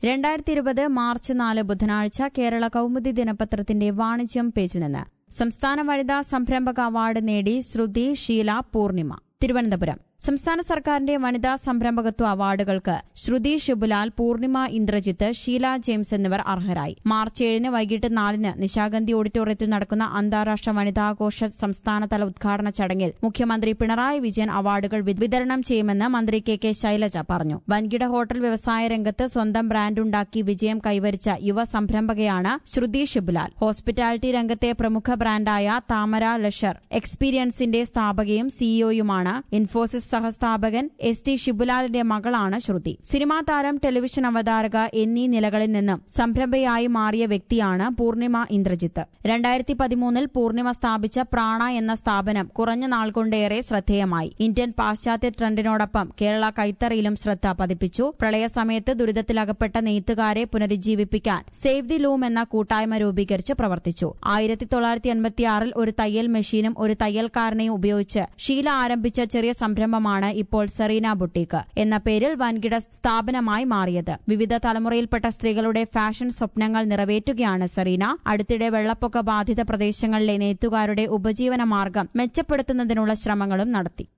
രണ്ടായിരത്തി ഇരുപത് മാർച്ച് നാല് ബുധനാഴ്ച കേരള കൗമുദി ദിനപത്രത്തിന്റെ വാണിജ്യം പേജിൽ നിന്ന് സംസ്ഥാന വനിതാ സംരംഭക അവാർഡ് നേടി ശ്രുതി ഷീല പൂർണിമ തിരുവനന്തപുരം സംസ്ഥാന സർക്കാരിന്റെ വനിതാ സംരംഭകത്വ അവാർഡുകൾക്ക് ശ്രുതി ശുബുലാൽ പൂർണിമ ഇന്ദ്രജിത്ത് ഷീല ജെയിംസ് എന്നിവർ അർഹരായി മാർച്ച് ഏഴിന് വൈകിട്ട് നാലിന് നിശാഗന്ധി ഓഡിറ്റോറിയത്തിൽ നടക്കുന്ന അന്താരാഷ്ട്ര വനിതാഘോഷ സംസ്ഥാനതല ഉദ്ഘാടന ചടങ്ങിൽ മുഖ്യമന്ത്രി പിണറായി വിജയൻ അവാർഡുകൾ വി- വിതരണം ചെയ്യുമെന്ന് മന്ത്രി കെ കെ ശൈലജ പറഞ്ഞു വൻകിട ഹോട്ടൽ വ്യവസായ രംഗത്ത് സ്വന്തം ബ്രാൻഡുണ്ടാക്കി വിജയം കൈവരിച്ച യുവ സംരംഭകയാണ് ശ്രുതി ഷിബുലാൽ ഹോസ്പിറ്റാലിറ്റി രംഗത്തെ പ്രമുഖ ബ്രാൻഡായ താമര ലഷർ എക്സ്പീരിയൻസിന്റെ സ്ഥാപകയും സിഇഒയുമാണ് ഇൻഫോസിസ് സഹസ്ഥാപകൻ എസ് ടി ഷിബുലാലിന്റെ മകളാണ് ശ്രുതി സിനിമാ താരം ടെലിവിഷൻ അവതാരക എന്നീ നിലകളിൽ നിന്നും സംരംഭയായി മാറിയ വ്യക്തിയാണ് പൂർണിമ ഇന്ദ്രജിത്ത് രണ്ടായിരത്തി പതിമൂന്നിൽ പൂർണിമ സ്ഥാപിച്ച പ്രാണ എന്ന സ്ഥാപനം കുറഞ്ഞ നാൾ കൊണ്ടേറെ ശ്രദ്ധേയമായി ഇന്ത്യൻ പാശ്ചാത്യ ട്രെൻഡിനോടൊപ്പം കേരള കൈത്തറിയിലും ശ്രദ്ധ പതിപ്പിച്ചു പ്രളയസമയത്ത് ദുരിതത്തിലകപ്പെട്ട നെയ്ത്തുകാരെ പുനരുജ്ജീവിപ്പിക്കാൻ സേവ് ദി ലൂം എന്ന കൂട്ടായ്മ രൂപീകരിച്ച് പ്രവർത്തിച്ചു ആയിരത്തി തൊള്ളായിരത്തി എൺപത്തിയാറിൽ ഒരു തയ്യൽ മെഷീനും ഒരു തയ്യൽക്കാരനെയും ഉപയോഗിച്ച് ഷീല ആരംഭിച്ച ചെറിയ സംരംഭമാണ് ഇപ്പോൾ സെറീന ബുട്ടീക്ക് എന്ന പേരിൽ വൻകിട സ്ഥാപനമായി മാറിയത് വിവിധ തലമുറയിൽപ്പെട്ട സ്ത്രീകളുടെ ഫാഷൻ സ്വപ്നങ്ങൾ നിറവേറ്റുകയാണ് സെറീന അടുത്തിടെ വെള്ളപ്പൊക്ക ബാധിത പ്രദേശങ്ങളിലെ നെയ്ത്തുകാരുടെ ഉപജീവന മാർഗം മെച്ചപ്പെടുത്തുന്നതിനുള്ള ശ്രമങ്ങളും നടത്തി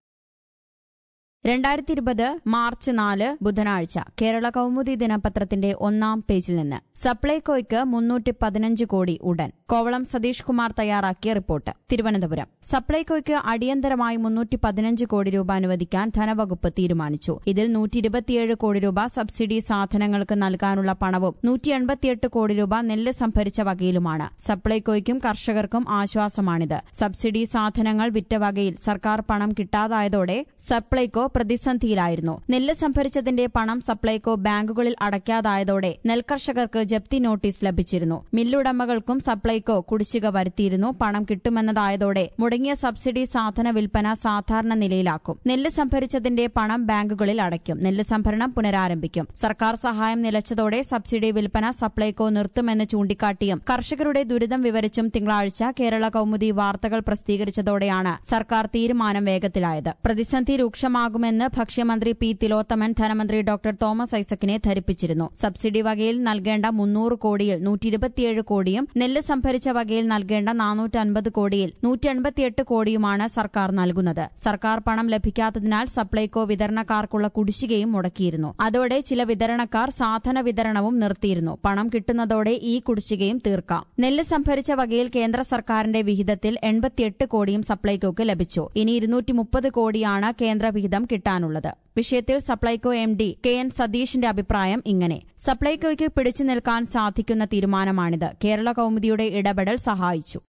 രണ്ടായിരത്തി ഇരുപത് മാർച്ച് നാല് ബുധനാഴ്ച കേരള കൗമുദി ദിനപത്രത്തിന്റെ ഒന്നാം പേജിൽ നിന്ന് സപ്ലൈകോയ്ക്ക് മുന്നൂറ്റി പതിനഞ്ച് കോടി ഉടൻ കോവളം സതീഷ് കുമാർ തയ്യാറാക്കിയ റിപ്പോർട്ട് തിരുവനന്തപുരം സപ്ലൈകോയ്ക്ക് അടിയന്തരമായി മുന്നൂറ്റി പതിനഞ്ച് കോടി രൂപ അനുവദിക്കാൻ ധനവകുപ്പ് തീരുമാനിച്ചു ഇതിൽ നൂറ്റി ഇരുപത്തിയേഴ് കോടി രൂപ സബ്സിഡി സാധനങ്ങൾക്ക് നൽകാനുള്ള പണവും നൂറ്റി എൺപത്തിയെട്ട് കോടി രൂപ നെല്ല് സംഭരിച്ച വകയിലുമാണ് സപ്ലൈകോയ്ക്കും കർഷകർക്കും ആശ്വാസമാണിത് സബ്സിഡി സാധനങ്ങൾ വിറ്റ വകയിൽ സർക്കാർ പണം കിട്ടാതായതോടെ സപ്ലൈകോ പ്രതിസന്ധിയിലായിരുന്നു നെല്ല് സംഭരിച്ചതിന്റെ പണം സപ്ലൈകോ ബാങ്കുകളിൽ അടയ്ക്കാതായതോടെ നെൽകർഷകർക്ക് ജപ്തി നോട്ടീസ് ലഭിച്ചിരുന്നു മില്ലുടമകൾക്കും സപ്ലൈകോ കുടിശ്ശിക വരുത്തിയിരുന്നു പണം കിട്ടുമെന്നതായതോടെ മുടങ്ങിയ സബ്സിഡി സാധന വിൽപ്പന സാധാരണ നിലയിലാക്കും നെല്ല് സംഭരിച്ചതിന്റെ പണം ബാങ്കുകളിൽ അടയ്ക്കും നെല്ല് സംഭരണം പുനരാരംഭിക്കും സർക്കാർ സഹായം നിലച്ചതോടെ സബ്സിഡി വിൽപ്പന സപ്ലൈകോ നിർത്തുമെന്ന് ചൂണ്ടിക്കാട്ടിയും കർഷകരുടെ ദുരിതം വിവരിച്ചും തിങ്കളാഴ്ച കേരള കൌമുദി വാർത്തകൾ പ്രസിദ്ധീകരിച്ചതോടെയാണ് സർക്കാർ തീരുമാനം വേഗത്തിലായത് പ്രതിസന്ധി രൂക്ഷമാകുമെന്ന് ഭക്ഷ്യമന്ത്രി പി തിലോത്തമൻ ധനമന്ത്രി ഡോക്ടർ തോമസ് ഐസക്കിനെ ധരിപ്പിച്ചിരുന്നു സബ്സിഡി വകയിൽ നൽകേണ്ട മുന്നൂറ് കോടിയിൽ നൂറ്റി ഇരുപത്തിയേഴ് കോടിയും നെല്ല് സംഭരിച്ച വകയിൽ നൽകേണ്ട നാനൂറ്റി അൻപത് കോടിയിൽ നൂറ്റി എൺപത്തിയെട്ട് കോടിയുമാണ് സർക്കാർ നൽകുന്നത് സർക്കാർ പണം ലഭിക്കാത്തതിനാൽ സപ്ലൈകോ വിതരണക്കാർക്കുള്ള കുടിശ്ശികയും മുടക്കിയിരുന്നു അതോടെ ചില വിതരണക്കാർ സാധന വിതരണവും നിർത്തിയിരുന്നു പണം കിട്ടുന്നതോടെ ഈ കുടിശ്ശികയും തീർക്കാം നെല്ല് സംഭരിച്ച വകയിൽ കേന്ദ്ര സർക്കാരിന്റെ വിഹിതത്തിൽ എൺപത്തിയെട്ട് കോടിയും സപ്ലൈകോക്ക് ലഭിച്ചു ഇനി ഇരുന്നൂറ്റി മുപ്പത് കോടിയാണ് കേന്ദ്ര വിഹിതം കിട്ടാനുള്ളത് വിഷയത്തിൽ Supplyco M D K N സതീഷിന്റെ അഭിപ്രായം ഇങ്ങനെ സപ്ലൈകോയ്ക്ക് പിടിച്ചു നിൽക്കാൻ സാധിക്കുന്ന തീരുമാനമാണിത് കേരള കൌമുദിയുടെ ഇടപെടൽ സഹായിച്ചു